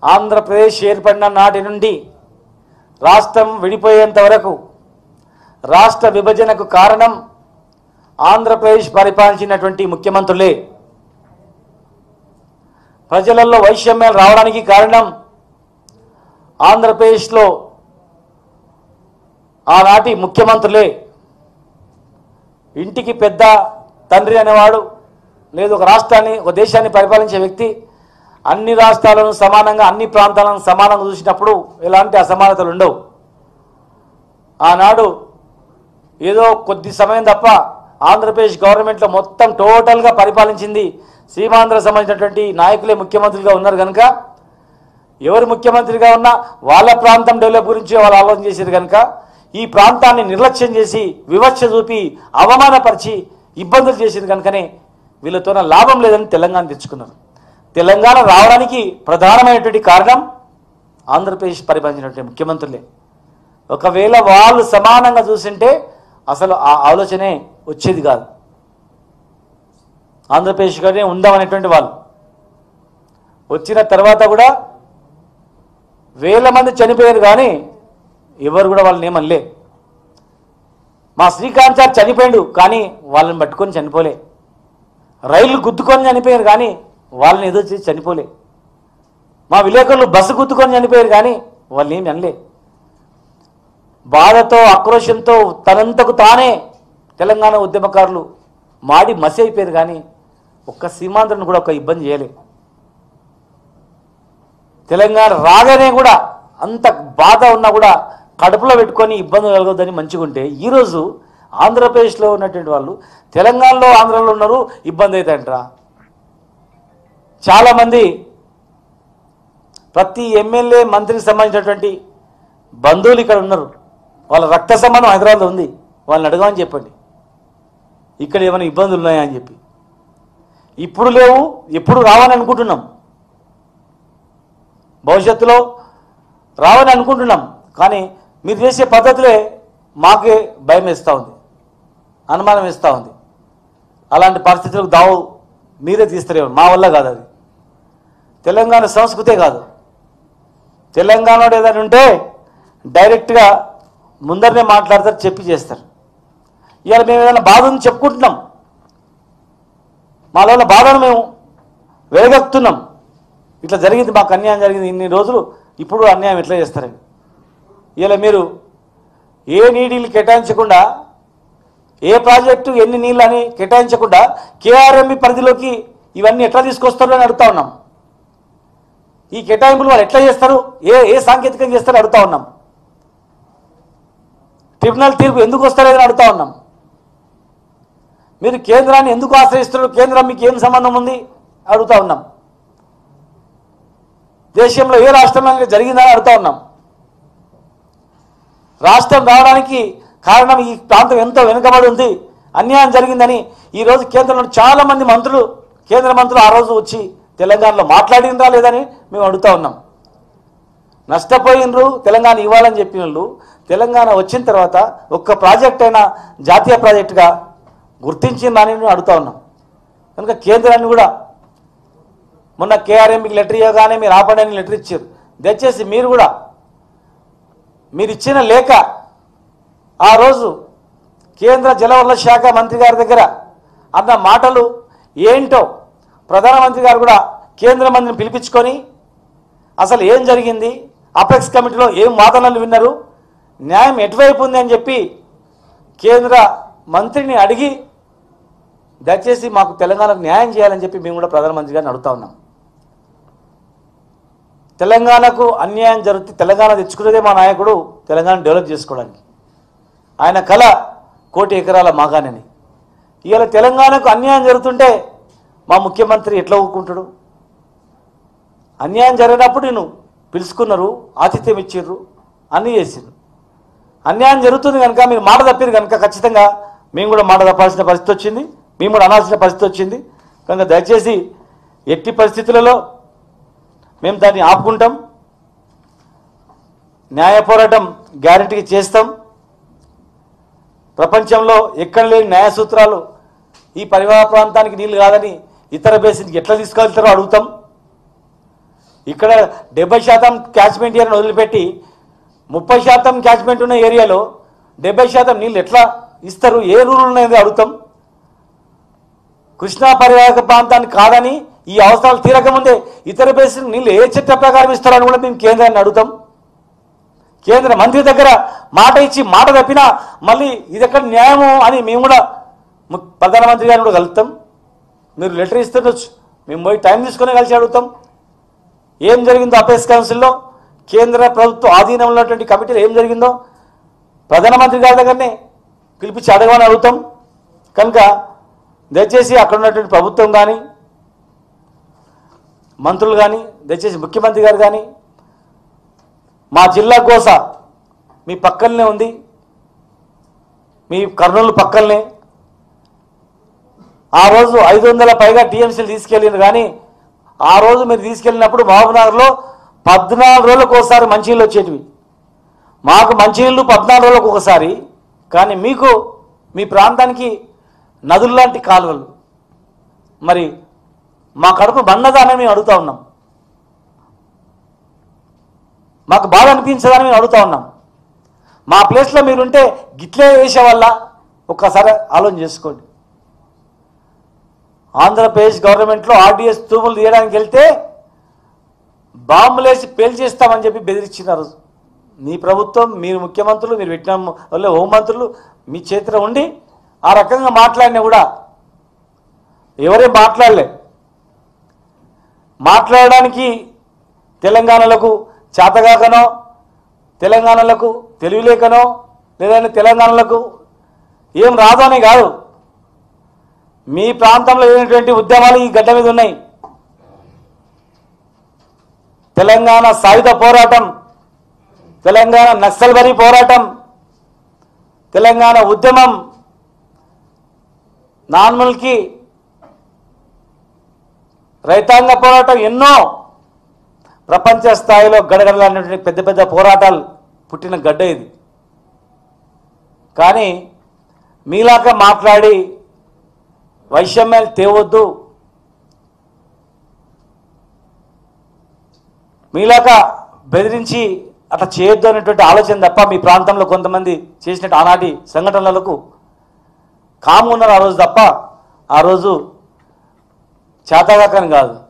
ఆంధ్రప్రదేశ్ ఏర్పడిన నాటి నుండి రాష్ట్రం విడిపోయేంత వరకు రాష్ట్ర విభజనకు కారణం ఆంధ్రప్రదేశ్ పరిపాలించినటువంటి ముఖ్యమంత్రులే ప్రజలలో వైషమ్యాలు రావడానికి కారణం ఆంధ్రప్రదేశ్లో ఆనాటి ముఖ్యమంత్రులే ఇంటికి పెద్ద తండ్రి అనేవాడు లేదు ఒక రాష్ట్రాన్ని ఒక దేశాన్ని పరిపాలించే వ్యక్తి అన్ని రాష్ట్రాలను సమానంగా అన్ని ప్రాంతాలను సమానంగా చూసినప్పుడు ఎలాంటి అసమానతలు ఉండవు ఆనాడు ఏదో కొద్ది సమయం తప్ప ఆంధ్రప్రదేశ్ గవర్నమెంట్లో మొత్తం టోటల్గా పరిపాలించింది సీమాంధ్ర సంబంధించినటువంటి నాయకులే ముఖ్యమంత్రిగా ఉన్నారు కనుక ఎవరు ముఖ్యమంత్రిగా ఉన్నా వాళ్ళ ప్రాంతం డెవలప్ గురించి వాళ్ళు ఆలోచన చేశారు కనుక ఈ ప్రాంతాన్ని నిర్లక్ష్యం చేసి వివక్ష చూపి అవమానపరిచి ఇబ్బందులు చేసింది కనుకనే వీళ్ళతోన లాభం లేదని తెలంగాణ తెచ్చుకున్నారు తెలంగాణ రావడానికి ప్రధానమైనటువంటి కారణం ఆంధ్రప్రదేశ్ పరిపాలించినటువంటి ముఖ్యమంత్రులే ఒకవేళ వాళ్ళు సమానంగా చూసింటే అసలు ఆ ఆలోచనే వచ్చేది కాదు ఆంధ్రప్రదేశ్గానే ఉందామనేటువంటి వాళ్ళు వచ్చిన తర్వాత కూడా వేల మంది చనిపోయారు కానీ ఎవరు కూడా వాళ్ళని ఏమనలే మా శ్రీకాంత్ సార్ చనిపోయాడు కానీ వాళ్ళని పట్టుకొని చనిపోలే రైళ్లు గుద్దుకొని చనిపోయారు కానీ వాళ్ళని ఏదో చేసి చనిపోలే మా విలేకరులు బస్సు గుద్దుకొని చనిపోయారు కానీ వాళ్ళని ఏమి అనలే బాధతో ఆక్రోషంతో తనంతకు తానే తెలంగాణ ఉద్యమకారులు మాడి మసి అయిపోయారు కానీ ఒక్క సీమాంధ్రను కూడా ఒక ఇబ్బంది చేయలే తెలంగాణ రాగానే కూడా అంత బాధ ఉన్నా కూడా కడుపులో పెట్టుకొని ఇబ్బంది కలగొద్దని మంచిగా ఉంటే ఈరోజు ఆంధ్రప్రదేశ్లో ఉన్నటువంటి వాళ్ళు తెలంగాణలో ఆంధ్రలో ఉన్నారు ఇబ్బంది అవుతాయంటరా చాలామంది ప్రతి ఎమ్మెల్యే మంత్రికి సంబంధించినటువంటి బంధువులు ఇక్కడ ఉన్నారు వాళ్ళ రక్త సంబంధం హైదరాబాద్లో ఉంది వాళ్ళని అడగమని చెప్పండి ఇక్కడ ఏమైనా ఇబ్బందులు ఉన్నాయా అని చెప్పి ఇప్పుడు లేవు ఎప్పుడు రావని అనుకుంటున్నాం భవిష్యత్తులో రావని అనుకుంటున్నాం కానీ మీరు చేసే పద్ధతులే మాకే భయం వేస్తూ ఉంది అనుమానం వేస్తూ ఉంది అలాంటి పరిస్థితులకు దావు మీరే తీస్తారేమో మా వల్ల కాదు అది తెలంగాణ సంస్కృతే కాదు తెలంగాణలో ఏదైనా ఉంటే డైరెక్ట్గా ముందరనే మాట్లాడతారు చెప్పి చేస్తారు ఇవాళ మేము ఏదైనా బాధ ఉంది చెప్పుకుంటున్నాం మాలో ఉన్న బాధను మేము వెలగక్తున్నాం ఇట్లా జరిగింది మాకు అన్యాయం జరిగింది ఇన్ని రోజులు ఇప్పుడు అన్యాయం ఎట్లా చేస్తారని ఇలా మీరు ఏ నీళ్ళు కేటాయించకుండా ఏ ప్రాజెక్టు ఎన్ని నీళ్ళు అని కేటాయించకుండా కేఆర్ఎంబి పరిధిలోకి ఇవన్నీ ఎట్లా తీసుకొస్తారు అని అడుగుతా ఉన్నాం ఈ కేటాయింపులు వాళ్ళు ఎట్లా చేస్తారు ఏ ఏ సాంకేతికంగా చేస్తారో అడుగుతా ఉన్నాం ట్రిబ్యునల్ తీర్పు ఎందుకు వస్తలేదని అడుగుతా ఉన్నాం మీరు కేంద్రాన్ని ఎందుకు ఆశ్రయిస్తున్నారు కేంద్రం మీకు ఏం సంబంధం ఉంది అడుగుతా ఉన్నాం దేశంలో ఏ రాష్ట్రంలో జరిగిందని అడుగుతా ఉన్నాం రాష్ట్రం రావడానికి కారణం ఈ ప్రాంతం ఎంతో వెనుకబడి ఉంది అన్యాయం జరిగిందని ఈరోజు కేంద్రంలో చాలా మంది మంత్రులు కేంద్ర మంత్రులు ఆ రోజు వచ్చి తెలంగాణలో మాట్లాడినరా లేదని మేము అడుగుతా ఉన్నాం నష్టపోయినరు తెలంగాణ ఇవ్వాలని చెప్పిన వాళ్ళు తెలంగాణ వచ్చిన తర్వాత ఒక్క ప్రాజెక్ట్ అయినా జాతీయ ప్రాజెక్టుగా గుర్తించిందని మేము అడుగుతా ఉన్నాం కనుక కేంద్రాన్ని కూడా మొన్న కేఆర్ఎంకి లెటర్ ఇవ్వగానే మీరు ఆపండి అని లెటర్ ఇచ్చారు దయచేసి మీరు కూడా మీరు ఇచ్చిన లేఖ ఆ రోజు కేంద్ర జలవనరుల శాఖ మంత్రి గారి దగ్గర అన్న మాటలు ఏంటో ప్రధానమంత్రి గారు కూడా కేంద్ర మంత్రిని పిలిపించుకొని అసలు ఏం జరిగింది అపెక్స్ కమిటీలో ఏం వాదనలు విన్నారు న్యాయం ఎటువైపు ఉంది అని చెప్పి కేంద్ర మంత్రిని అడిగి దయచేసి మాకు తెలంగాణకు న్యాయం చేయాలని చెప్పి మేము కూడా ప్రధానమంత్రి గారిని అడుగుతా ఉన్నాం తెలంగాణకు అన్యాయం జరిగితే తెలంగాణ తెచ్చుకునేదే మా నాయకుడు తెలంగాణ డెవలప్ చేసుకోవడానికి ఆయన కళ కోటి ఎకరాల మాగానని ఇవాళ తెలంగాణకు అన్యాయం జరుగుతుంటే మా ముఖ్యమంత్రి ఎట్లా ఊరుకుంటాడు అన్యాయం జరిగినప్పుడు నేను పిలుచుకున్నారు ఆతిథ్యం ఇచ్చిర్రు అన్నీ చేసిండ్రు అన్యాయం జరుగుతుంది కనుక మీరు మాట తప్పారు కనుక ఖచ్చితంగా మేము కూడా మాట తప్పాల్సిన పరిస్థితి వచ్చింది మేము కూడా అనాల్సిన పరిస్థితి వచ్చింది కనుక దయచేసి ఎట్టి పరిస్థితులలో మేము దాన్ని ఆపుకుంటాం న్యాయ పోరాటం గ్యారంటీకి చేస్తాం ప్రపంచంలో ఎక్కడ లేని న్యాయ సూత్రాలు ఈ పరివాహ ప్రాంతానికి నీళ్ళు కాదని ఇతర బేసిన్కి ఎట్లా తీసుకెళ్తారో అడుగుతాం ఇక్కడ డెబ్బై శాతం క్యాచ్మెంట్ ఏరియాను వదిలిపెట్టి ముప్పై శాతం క్యాచ్మెంట్ ఉన్న ఏరియాలో డెబ్బై శాతం నీళ్ళు ఎట్లా ఇస్తారు ఏ రూల్ ఉన్నది అడుగుతాం కృష్ణా పరివాహక ప్రాంతాన్ని కాదని ఈ అవసరాలు తీరకముందే ఇతర బేసిన్ నీళ్ళు ఏ చట్ట ప్రకారం ఇస్తారని కూడా మేము కేంద్రాన్ని అడుగుతాం కేంద్ర మంత్రి దగ్గర మాట ఇచ్చి మాట తప్పినా మళ్ళీ ఇది ఎక్కడ న్యాయము అని మేము కూడా ము- ప్రధానమంత్రి గారిని కూడా కలుపుతాం మీరు లెటర్ ఇస్తుండొచ్చు మేము పోయి టైం తీసుకొని కలిసి అడుగుతాం ఏం జరిగిందో అపేస్ కౌన్సిల్లో కేంద్ర ప్రభుత్వ ఆధీనంలో ఉన్నటువంటి కమిటీలో ఏం జరిగిందో ప్రధానమంత్రి గారి దగ్గరనే పిలిపించి అడగమని అడుగుతాం కనుక దయచేసి అక్కడ ఉన్నటువంటి ప్రభుత్వం కానీ మంత్రులు కానీ దయచేసి ముఖ్యమంత్రి గారు కానీ మా జిల్లా కోస మీ పక్కనే ఉంది మీ కర్నూలు పక్కనే ఆ రోజు ఐదు వందల పైగా టీఎంసీలు తీసుకెళ్ళింది కానీ ఆ రోజు మీరు తీసుకెళ్ళినప్పుడు మహబూబ్నగర్లో పద్నాలుగు రోజులకు ఒకసారి మంచినీళ్ళు వచ్చేటివి మాకు మంచినీళ్ళు పద్నాలుగు రోజులకు ఒకసారి కానీ మీకు మీ ప్రాంతానికి నదులు లాంటి కాలువలు మరి మా కడుపు బండదానని మేము అడుగుతా ఉన్నాం మాకు బాధ అనిపించదని మేము అడుగుతా ఉన్నాం మా ప్లేస్లో మీరుంటే గిట్లే వేసే వల్ల ఒక్కసారి ఆలోచన చేసుకోండి ఆంధ్రప్రదేశ్ గవర్నమెంట్లో ఆర్డీఎస్ తూములు తీయడానికి వెళ్తే బాంబులేసి పేల్చేస్తామని చెప్పి బెదిరించినారు మీ ప్రభుత్వం మీరు ముఖ్యమంత్రులు మీరు పెట్టిన వాళ్ళే హోంమంత్రులు మీ చేతిలో ఉండి ఆ రకంగా మాట్లాడినా కూడా ఎవరేం మాట్లాడలే మాట్లాడడానికి తెలంగాణలకు చేతగాకనో తెలంగాణలకు తెలివిలేకనో లేదంటే తెలంగాణలకు ఏం రాదు అని కాదు మీ ప్రాంతంలో లేనటువంటి ఉద్యమాలు ఈ గడ్డ మీద ఉన్నాయి తెలంగాణ సాయుధ పోరాటం తెలంగాణ నక్సల్బరీ పోరాటం తెలంగాణ ఉద్యమం నాన్ముల్కి రైతాంగ పోరాటం ఎన్నో ప్రపంచ స్థాయిలో గడగడలాడినటువంటి పెద్ద పెద్ద పోరాటాలు పుట్టిన గడ్డ ఇది కానీ మీలాగా మాట్లాడి వైషమ్యాలు తేవద్దు మీలాగా బెదిరించి అట్లా చేయొద్దు అనేటువంటి ఆలోచన తప్ప మీ ప్రాంతంలో కొంతమంది చేసినట్టు ఆనాటి సంఘటనలకు కాము ఉన్నారు ఆ రోజు తప్ప ఆ రోజు చేతగాకని కాదు